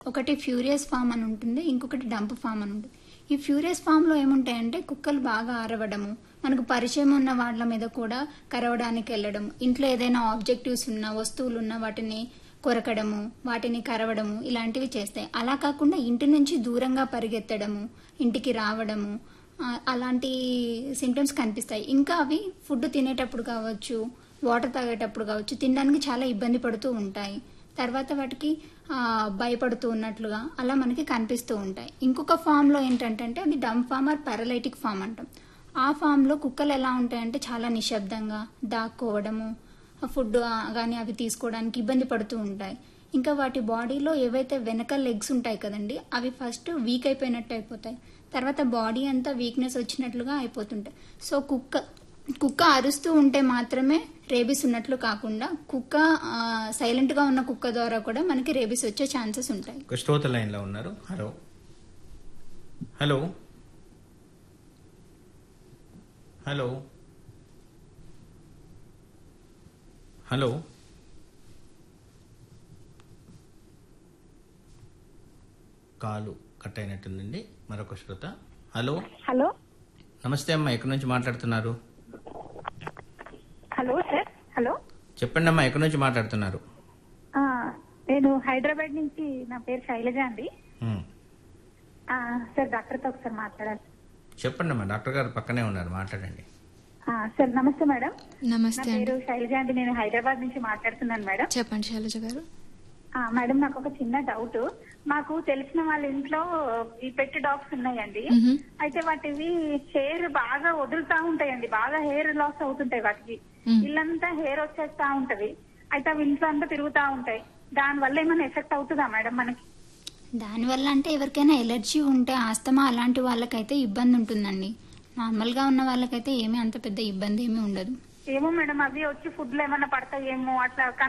ఒకటి furious form అని ఉంటుంది ఇంకొకటి డంప్ ఫామ్ అని ఉంటుంది ఈ ఫ్యూరియస్ ఫామ్ లో ఏముంటాయంటే కుక్కలు బాగా అరవడము మనకు పరిచయం ఉన్న వాళ్ళ మీద కూడా కరవడానికి వెళ్ళడం ఇంట్లో ఏదైనా ఆబ్జెక్టివ్స్ ఉన్న వస్తువులు ఉన్న వాటిని కొరకడము వాటిని కరవడము ఇలాంటివి చేస్తాయి అలా కాకుండా ఇంటి నుంచి దూరంగా పరిగెత్తడము ఇంటికి రావడము ఆ, అలాంటి సిమ్టమ్స్ కనిపిస్తాయి ఇంకా అవి ఫుడ్ తినేటప్పుడు కావచ్చు వాటర్ తాగేటప్పుడు కావచ్చు తినడానికి చాలా ఇబ్బంది పడుతూ ఉంటాయి తర్వాత వాటికి ఆ, భయపడుతూ ఉన్నట్లుగా అలా మనకి కనిపిస్తూ ఉంటాయి ఇంకొక ఫామ్ లో ఏంటంటే అది dumb form or paralytic form అంటాం ఆ ఫామ్ లో కుక్కలు ఎలా ఉంటాయంటే చాలా నిశ్శబ్దంగా దాక్కోవడము ఫుడ్ కానీ అవి తీసుకోవడానికి ఇబ్బంది పడుతూ ఉంటాయి ఇంకా వాటి బాడీలో ఏవైతే వెనక లెగ్స్ ఉంటాయి కదండి అవి ఫస్ట్ వీక్ అయిపోయినట్టు అయిపోతాయి తర్వాత బాడీ అంతా వీక్నెస్ వచ్చినట్లుగా అయిపోతుంటాయి సో కుక్క కుక్క అరుస్తూ ఉంటే మాత్రమే రేబీస్ ఉన్నట్లు కాకుండా కుక్క సైలెంట్ గా ఉన్న కుక్క ద్వారా కూడా మనకి రేబీస్ వచ్చే ఛాన్సెస్ ఉంటాయి ఒక శ్రోత లైన్ లో ఉన్నారు hello hello hello hello call cut అయినట్టుందండి మరొక శ్రోత హలో హలో నమస్తే అమ్మా ఎక్కడి నుంచి మాట్లాడుతున్నారు హలో సార్ హలో చెప్పండి అమ్మా ఎక్కడి నుంచి మాట్లాడుతున్నారు ఆ, నేను హైదరాబాద్ నుంచి నా పేరు శైలజ అండి ఉమ్. ఆ, సార్ డాక్టర్తో ఒకసారి మాట్లాడాలి చెప్పండి అమ్మా డాక్టర్ గారు పక్కనే ఉన్నారు మాట్లాడండి ఆ, సార్ నమస్తే మేడం నా నమస్తే అండి పేరు శైలజ అండి నేను హైదరాబాద్ నుంచి మాట్లాడుతున్నాను మేడం చెప్పండి శైలజ గారు ఆ, మేడం నాకు ఒక చిన్న డౌట్ మాకు తెలిసిన వాళ్ళ ఇంట్లో ఈ పెట్ డాగ్స్ ఉన్నాయండి మ్హూ. అయితే వాటివి హెయిర్ బాగా వదులుతా ఉంటాయండి బాగా హెయిర్ లాస్ అవుతుంటాయి వాటికి మ్. ఇల్లంతా హెయిర్ వచ్చేస్తా ఉంటది అయితే అవి ఇంట్లో అంతా తిరుగుతా ఉంటాయి దాని వల్ల ఏమైనా ఎఫెక్ట్ అవుతుందా మేడం మనకి దానివల్ల అంటే ఎవరికైనా ఎలర్జీ ఉంటే ఆస్తమా అలాంటి వాళ్ళకైతే ఇబ్బంది ఉంటుందండి నార్మల్ గా ఉన్న వాళ్ళకైతే ఏమీ అంత పెద్ద ఇబ్బంది ఏమీ ఉండదు ఏమో మేడం అవి వచ్చి ఫుడ్ లో ఏమైనా పడతాయేమో అట్లా